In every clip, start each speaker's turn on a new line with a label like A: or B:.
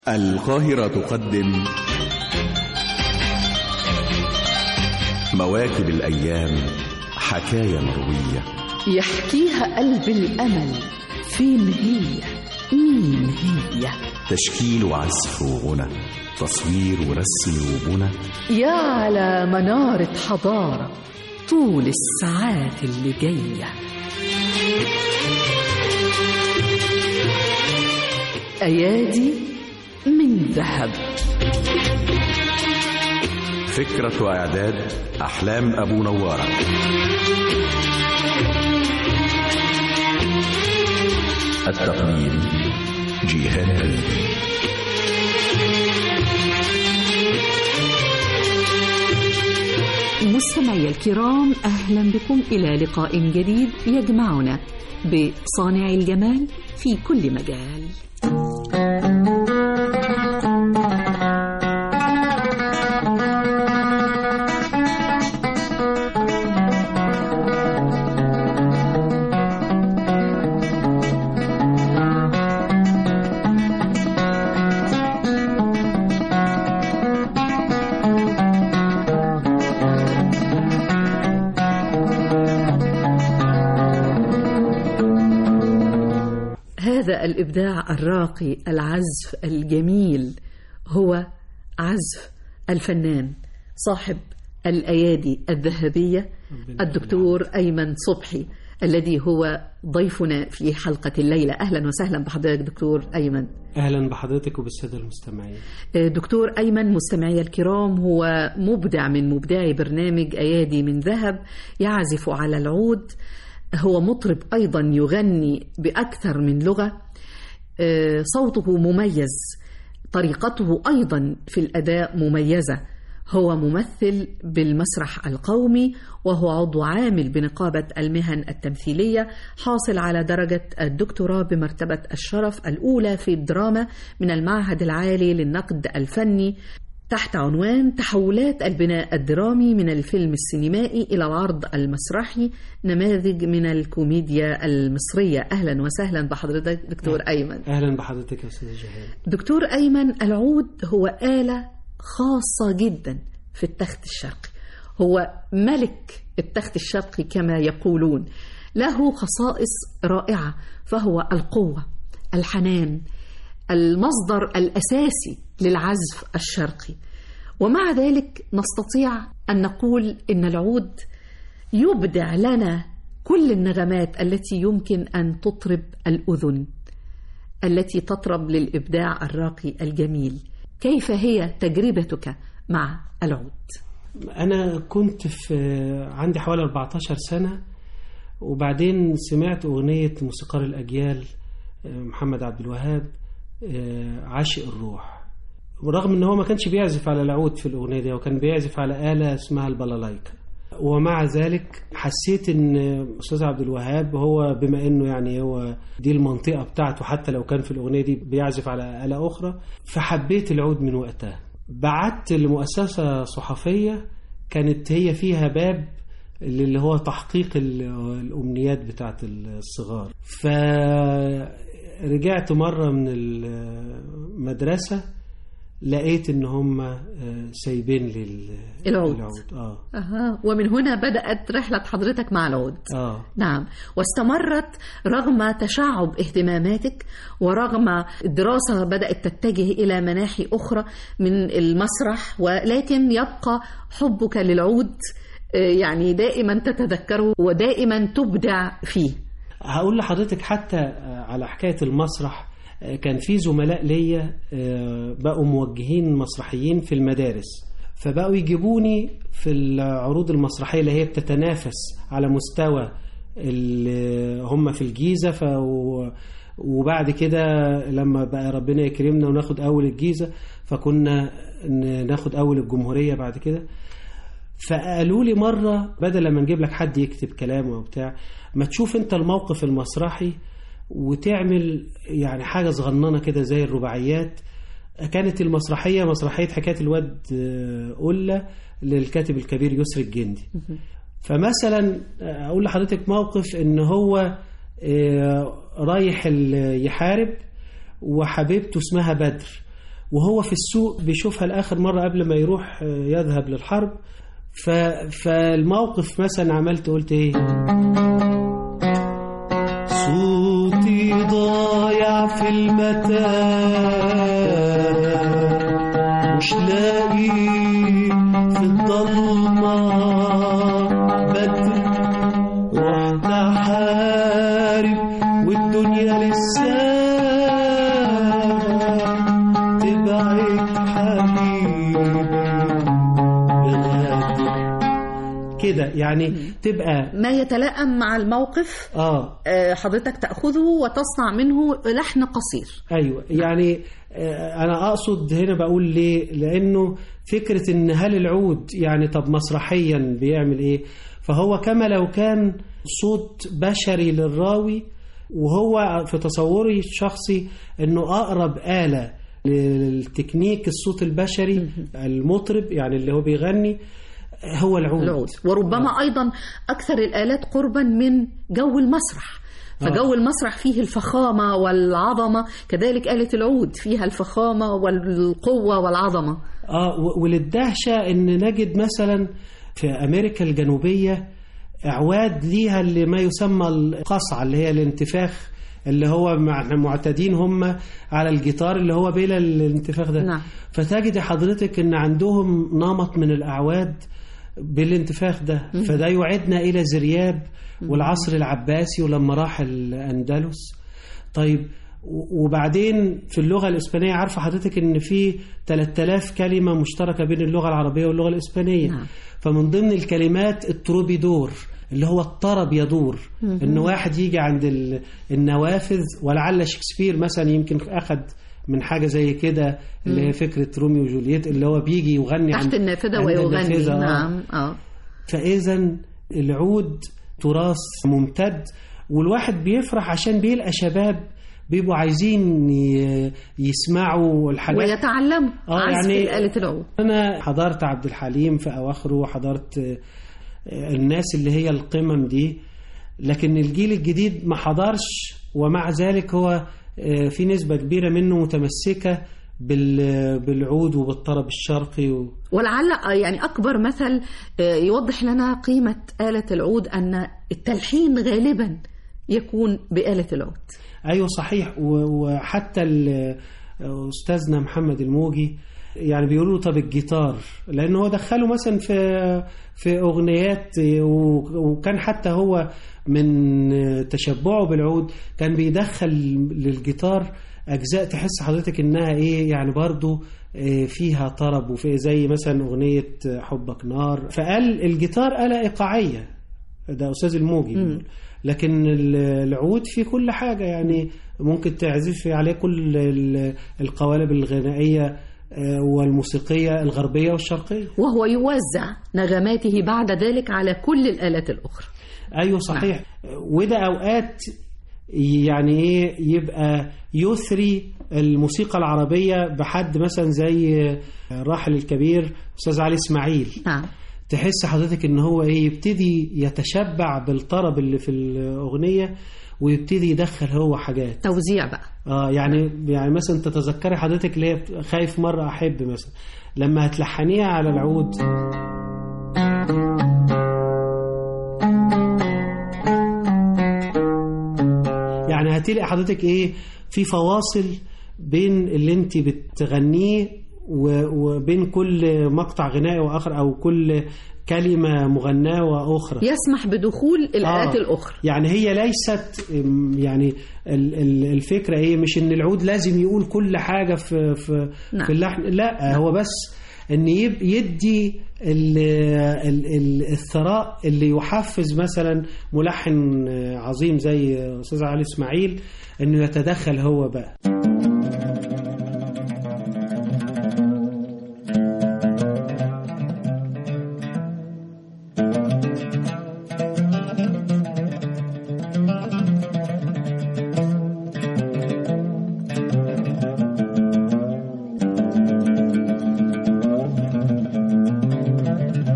A: القاهرة تقدم مواكب الأيام حكاية مروية
B: يحكيها قلب الأمل فين هي مين هي
A: تشكيل وعزف وغنى تصوير ورسم وبنى
B: يا على منارة حضارة طول الساعات اللي جاية أيادي من ذهب
A: فكرة وإعداد أحلام أبو نوارة التقديم جيهان ريدي
B: مستمعي الكرام أهلا بكم إلى لقاء جديد يجمعنا بصانع الجمال في كل مجال هذا الإبداع الراقي العزف الجميل هو عزف الفنان صاحب الأيادي الذهبية الدكتور أيمن صبحي الذي هو ضيفنا في حلقة الليلة أهلا وسهلا بحضرتك دكتور أيمن
C: اهلا بحضرتك وبالساده المستمعين
B: دكتور أيمن مستمعي الكرام هو مبدع من مبدعي برنامج أيادي من ذهب يعزف على العود هو مطرب أيضا يغني بأكثر من لغة آه، صوته مميز طريقته أيضا في الأداء مميزة هو ممثل بالمسرح القومي وهو عضو عامل بنقابة المهن التمثيلية حاصل على درجة الدكتوراه بمرتبة الشرف الأولى في الدراما من المعهد العالي للنقد الفني تحت عنوان تحولات البناء الدرامي من الفيلم السينمائي إلى العرض المسرحي نماذج من الكوميديا المصرية أهلا وسهلا بحضرتك دكتور أيمن
C: اهلا بحضرتك يا استاذ جهاد
B: دكتور أيمن العود هو آلة خاصة جدا في التخت الشرقي هو ملك التخت الشرقي كما يقولون له خصائص رائعة فهو القوة الحنان المصدر الأساسي للعزف الشرقي ومع ذلك نستطيع أن نقول إن العود يبدع لنا كل النغمات التي يمكن أن تطرب الأذن التي تطرب للإبداع الراقي الجميل كيف هي تجربتك مع العود؟
C: انا كنت في عندي حوالي 14 سنه وبعدين سمعت اغنيه موسيقار الاجيال محمد عبد الوهاب آه، عاشق الروح ورغم ان هو ما كانش بيعزف على العود في الاغنيه دي وكان بيعزف على اله اسمها البلالايكا ومع ذلك حسيت ان استاذ عبد الوهاب هو بما انه يعني هو دي المنطقه بتاعته حتى لو كان في الاغنيه دي بيعزف على اله اخرى فحبيت العود من وقتها بعت لمؤسسه صحفيه كانت هي فيها باب اللي هو تحقيق ال- الامنيات بتاعت الصغار فرجعت مره من المدرسه لقيت ان هم آه، سايبين لي ال-
B: العود.
C: العود اه
B: أها ومن هنا بدأت رحلة حضرتك مع العود
C: اه
B: نعم واستمرت رغم تشعب اهتماماتك ورغم الدراسة بدأت تتجه إلى مناحي أخرى من المسرح ولكن يبقى حبك للعود آه، يعني دائما تتذكره ودائما تبدع فيه
C: هقول لحضرتك حتى آه، على حكاية المسرح آه، كان في زملاء ليا آه، بقوا موجهين مسرحيين في المدارس فبقوا يجيبوني في العروض المسرحية اللي هي بتتنافس على مستوى ال- هم في الجيزة ف وبعد كده لما بقى ربنا يكرمنا وناخد أول الجيزة فكنا ن- ناخد أول الجمهورية بعد كده فقالوا لي مرة بدل ما نجيب لك حد يكتب كلام وبتاع ما تشوف انت الموقف المسرحي وتعمل يعني حاجة صغننة كده زي الرباعيات كانت المسرحية مسرحية حكاية الواد آه، قلة للكاتب الكبير يسري الجندي فمثلا آه، أقول لحضرتك موقف إن هو آه، رايح ال- يحارب وحبيبته اسمها بدر وهو في السوق بيشوفها لاخر مره قبل ما يروح آه، يذهب للحرب ف... فالموقف مثلا عملت قلت ايه صوتي ضايع في المتاع مش لاقي في الضلمة بدر رحت أحارب والدنيا لسه تبعد حبيبي بغدر كده يعني تبقى
B: ما يتلائم مع الموقف
C: اه
B: آه، حضرتك تأخذه وتصنع منه لحن قصير
C: ايوه يعني آه، انا اقصد هنا بقول ليه لانه فكره ان هل العود يعني طب مسرحيا بيعمل ايه فهو كما لو كان صوت بشري للراوي وهو في تصوري الشخصي انه اقرب آلة للتكنيك الصوت البشري المطرب يعني اللي هو بيغني هو العود,
B: العود وربما أيضا أكثر الآلات قربا من جو المسرح فجو المسرح فيه الفخامة والعظمة كذلك آلة العود فيها الفخامة والقوة والعظمة
C: اه و- وللدهشة ان نجد مثلا في امريكا الجنوبية اعواد ليها اللي ما يسمى القصعة اللي هي الانتفاخ اللي هو مع- احنا معتادين هم على الجيتار اللي هو بلا الانتفاخ ده
B: نعم.
C: فتجد حضرتك ان عندهم نمط من الاعواد بالانتفاخ ده فده يعيدنا الى زرياب والعصر العباسي ولما راح الاندلس طيب و- وبعدين في اللغه الاسبانيه عارفه حضرتك ان في 3000 كلمه مشتركه بين اللغه العربيه واللغه الاسبانيه
B: نعم.
C: فمن ضمن الكلمات التروبيدور اللي هو الطرب يدور ان واحد يجي عند ال- النوافذ ولعل شكسبير مثلا يمكن اخذ من حاجه زي كده اللي هي فكره روميو وجولييت اللي هو بيجي يغني
B: تحت
C: عند-
B: النافذة
C: عند
B: ويغني
C: النافذة، آه.
B: نعم آه.
C: فإذا العود تراث ممتد والواحد بيفرح عشان بيلقى شباب بيبقوا عايزين ي- يسمعوا الحاجات
B: ويتعلم
C: آه،
B: عزف
C: يعني-
B: آلة العود
C: أنا حضرت عبد الحليم في أواخره وحضرت آه، الناس اللي هي القمم دي لكن الجيل الجديد ما حضرش ومع ذلك هو آه، في نسبة كبيرة منه متمسكة بال- بالعود وبالطرب الشرقي و...
B: ولعل آه، يعني أكبر مثل آه، يوضح لنا قيمة آلة العود أن التلحين غالبا يكون بآلة العود
C: ايوه صحيح و- وحتى ال- استاذنا محمد الموجي يعني بيقولوا طب الجيتار لان هو دخله مثلا في في اغنيات و- وكان حتى هو من تشبعه بالعود كان بيدخل للجيتار اجزاء تحس حضرتك انها ايه يعني برضو إيه فيها طرب وفي زي مثلا اغنيه حبك نار فقال الجيتار آلة ايقاعيه ده استاذ الموجي بيقول. لكن ال- العود في كل حاجه يعني ممكن تعزفي عليه كل ال- القوالب الغنائيه آه، والموسيقيه الغربيه والشرقيه
B: وهو يوزع نغماته بعد ذلك على كل الآلات الأخرى
C: ايوه صحيح وده اوقات يعني ايه يبقى يثري الموسيقى العربيه بحد مثلا زي الراحل الكبير استاذ علي اسماعيل
B: نعم
C: تحس حضرتك ان هو ايه يبتدي يتشبع بالطرب اللي في الاغنيه ويبتدي يدخل هو حاجات
B: توزيع بقى
C: اه يعني يعني مثلا تتذكري حضرتك اللي هي خايف مره احب مثلا لما هتلحنيها على العود يعني هتلاقي حضرتك ايه في فواصل بين اللي انت بتغنيه و- وبين كل مقطع غنائي واخر او كل كلمه مغناه واخرى
B: يسمح بدخول الآلات
C: آه.
B: الأخرى
C: يعني هي ليست أم، يعني ال- ال- الفكره ايه مش ان العود لازم يقول كل حاجه في في,
B: نعم.
C: في اللحن لا هو بس ان يب- يدي ال- ال- ال- الثراء اللي يحفز مثلا ملحن عظيم زي استاذ علي اسماعيل انه يتدخل هو بقى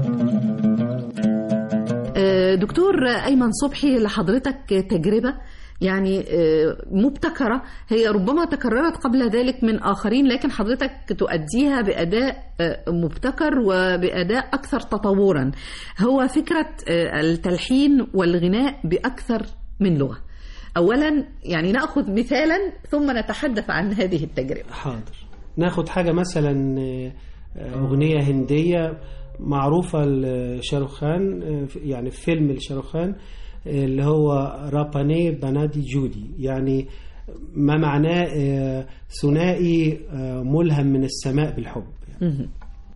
B: آه، دكتور أيمن صبحي لحضرتك تجربة يعني آه، مبتكرة هي ربما تكررت قبل ذلك من آخرين لكن حضرتك تؤديها بأداء آه، مبتكر وبأداء أكثر تطورا هو فكرة آه، التلحين والغناء بأكثر من لغة أولا يعني نأخذ مثالا ثم نتحدث عن هذه التجربة
C: حاضر ناخد حاجة مثلا آه، آه، أغنية هندية معروفة لشاروخان آه، يعني في فيلم لشاروخان آه، اللي هو راباني بنادي جودي يعني ما معناه آه، ثنائي آه، ملهم من السماء بالحب
B: مهم.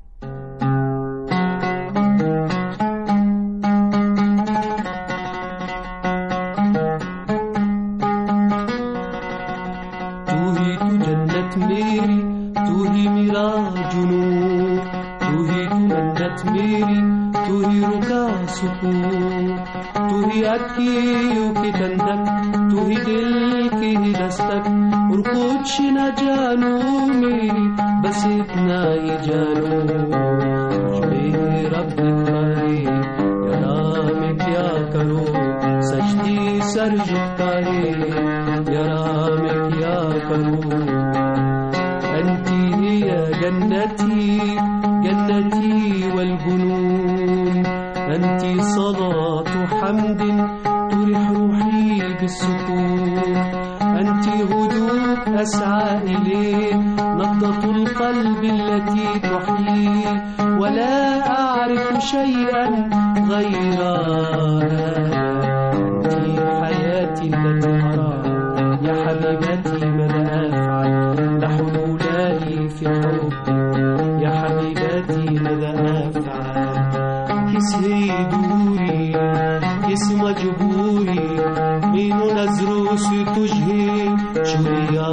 D: तू ही तू जन्नत मेरी तू ही मेरा जुनून तू ही तू मन्नत मेरी तू ही रुका सुकून तू ही अखियों की ठंडक तू ही दिल की ही दस्तक और कुछ न जानू मेरी बस इतना ही जानू मुझ में रब दिखाए यारा मैं क्या करूं सजदी सर झुकाए यारा मैं क्या करूं أنت هي جنتي جنتي والجنون أنت صلاة حمد ترح روحي بالسكون أنت هدوء أسعى إليه نبضة القلب التي تحيي ولا أعرف شيئا غيرها أنت حياتي التي أراها يا حبيبتي ماذا أفعل لا حلول لي في حبك يا حبيبتي ماذا أفعل كس دوري كس مجبوري مين نزرو ستجهي شوريا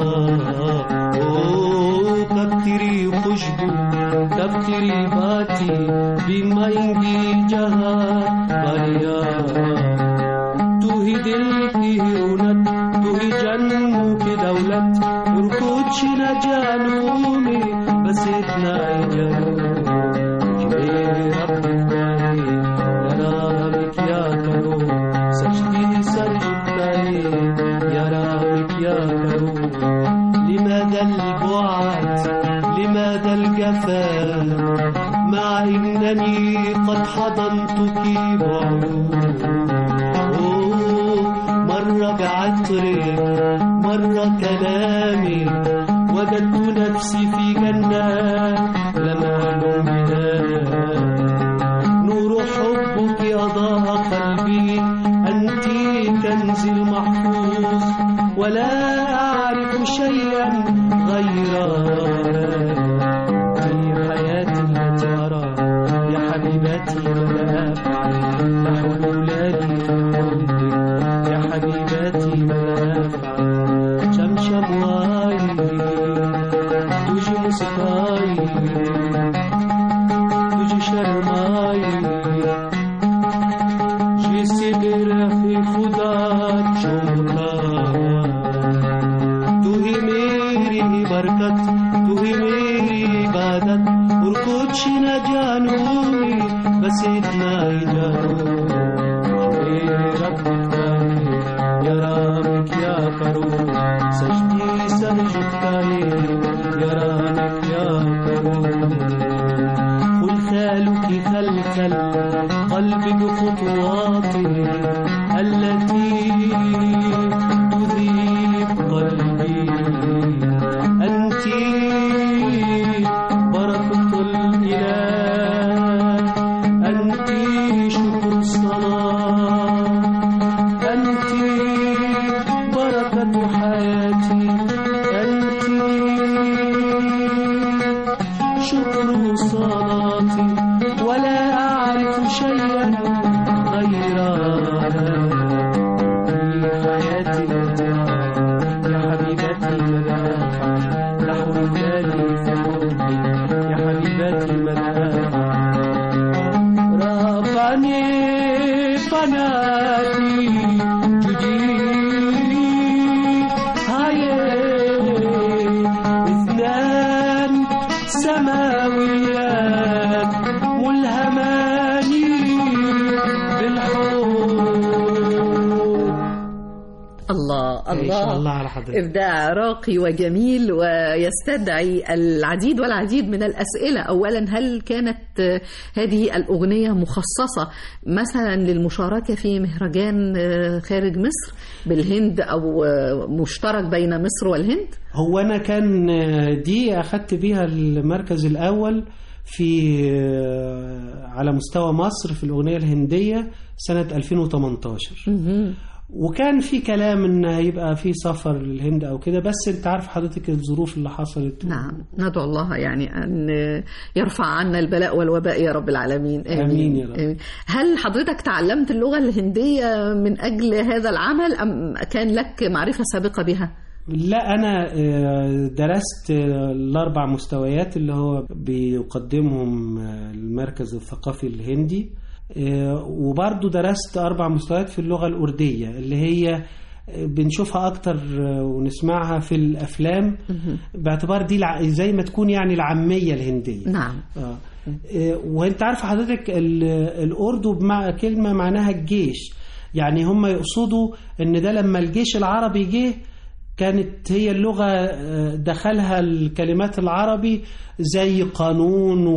D: أوه كبتري خشبو كبتري باتي بما ينجي جها بريا तू ही दिल की ही रौनक तू ही जन्मों की दौलत और कुछ न जानू मैं बस इतना ही जानू कि मेरे रब है यारा मैं क्या करूं सजदी सर झुकाए यारा मैं क्या करूं لماذا البعد لماذا الجفاء مع انني قد حضنتك بعيون مرة بعطرك مرة كلامك وجدت نفسي في جنة لما بها نور حبك أضاء قلبي أنت كنزي المحفوظ ولا أعرف شيئا غيرها في حياتي التي أراها يا حبيبتي ماذا أفعل لا حلول لي في حبك يا حبيبتي ماذا أفعل شمشم وعيني تجي موسيقاي تجي شرماي جسي برخي خدا چومتا तू ही मेरी बरकत तू ही मेरी इबादत और कुछ न जानू मैं, बस इतना ही जानू मेरे रब का है यारा मैं क्या करूं सजदी सर झुकाए यारा मैं क्या करूं قل خالك خلق القلب بخطواته التي تذيب قلبي أنت بركة الإله أنت شكر الصلاة أنت بركة حياتي أنت شكر صلاتي ولا أعرف شيئا غيرها في حياتي التي يا حبيبتي ماذا أفعل لا حول لي في حبك يا حبيبتي ماذا أفعل رباني بناتي جدي هاي اثنان سماويات ملهمان بالحب
B: الله
C: إن
B: الله
C: شاء الله على حضرتك
B: إبداع راقي وجميل ويستدعي العديد والعديد من الأسئلة أولا هل كانت آه، هذه الأغنية مخصصة مثلا للمشاركة في مهرجان آه، خارج مصر بالهند أو آه، مشترك بين مصر والهند؟
C: هو انا كان آه، دي اخدت بيها المركز الاول في آه، على مستوى مصر في الاغنيه الهنديه سنه 2018
B: مهم.
C: وكان في كلام ان هيبقى في سفر للهند او كده بس انت عارف حضرتك الظروف اللي حصلت
B: نعم ندعو الله يعني أن يرفع عنا البلاء والوباء يا رب العالمين
C: آمين يا رب.
B: آمين. هل حضرتك تعلمت اللغة الهندية من أجل هذا العمل أم كان لك معرفة سابقة بها؟
C: لا انا آه، درست آه، الاربع مستويات اللي هو بيقدمهم آه، المركز الثقافي الهندي آه، وبرضو درست اربع مستويات في اللغه الارديه اللي هي آه، بنشوفها اكتر آه، ونسمعها في الافلام باعتبار دي الع- زي ما تكون يعني العاميه الهنديه
B: نعم
C: آه. آه، وانت عارف حضرتك ال- الاردو بمع كلمه معناها الجيش يعني هم يقصدوا ان ده لما الجيش العربي جه كانت هي اللغة آه، دخلها الكلمات العربي زي قانون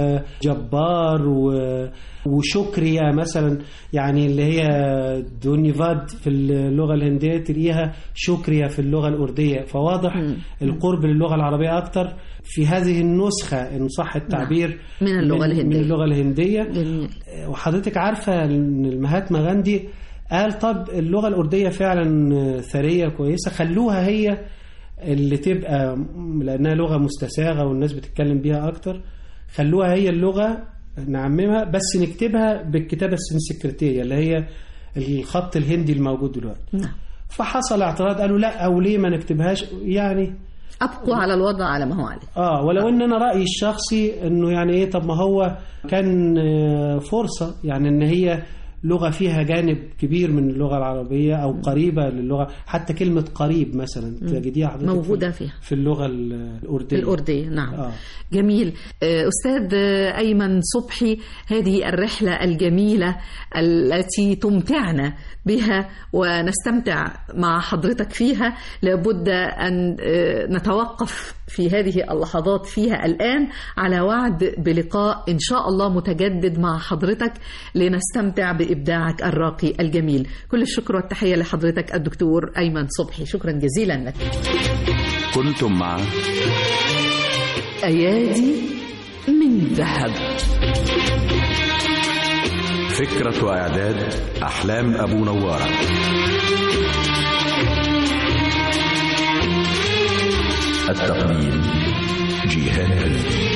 C: وجبار و- وشكريا مثلا يعني اللي هي دونيفاد في اللغة الهندية تلاقيها شكريا في اللغة الأردية فواضح القرب للغة العربية أكتر في هذه النسخة إن صح التعبير
B: من اللغة
C: من
B: الهندية.
C: اللغة الهندية
B: جميل
C: وحضرتك عارفة ان المهاتما غاندي قال طب اللغة الأردية فعلا ثرية كويسة خلوها هي اللي تبقى لأنها لغة مستساغة والناس بتتكلم بيها أكتر خلوها هي اللغة نعممها بس نكتبها بالكتابة السنسكريتية اللي هي الخط الهندي الموجود دلوقتي
B: نعم
C: فحصل اعتراض قالوا لا أو ليه ما نكتبهاش يعني
B: أبقوا على الوضع على ما هو عليه
C: اه ولو ان انا رايي الشخصي انه يعني ايه طب ما هو كان آه، فرصه يعني ان هي لغه فيها جانب كبير من اللغه العربيه او قريبه للغه حتى كلمه قريب مثلا تجديها حضرتك في-
B: موجودة فيها
C: في اللغه الارديه
B: الأردية نعم
C: آه.
B: جميل آه، أستاذ آه، أيمن صبحي هذه الرحلة الجميلة التي تمتعنا بها ونستمتع مع حضرتك فيها لابد أن آه، نتوقف في هذه اللحظات فيها الآن على وعد بلقاء إن شاء الله متجدد مع حضرتك لنستمتع بإبداعك الراقي الجميل كل الشكر والتحية لحضرتك الدكتور أيمن صبحي شكرا جزيلا لك
A: كنتم مع
B: أيادي من ذهب
A: فكرة وإعداد أحلام أبو نوارة التقديم جيهان ريدي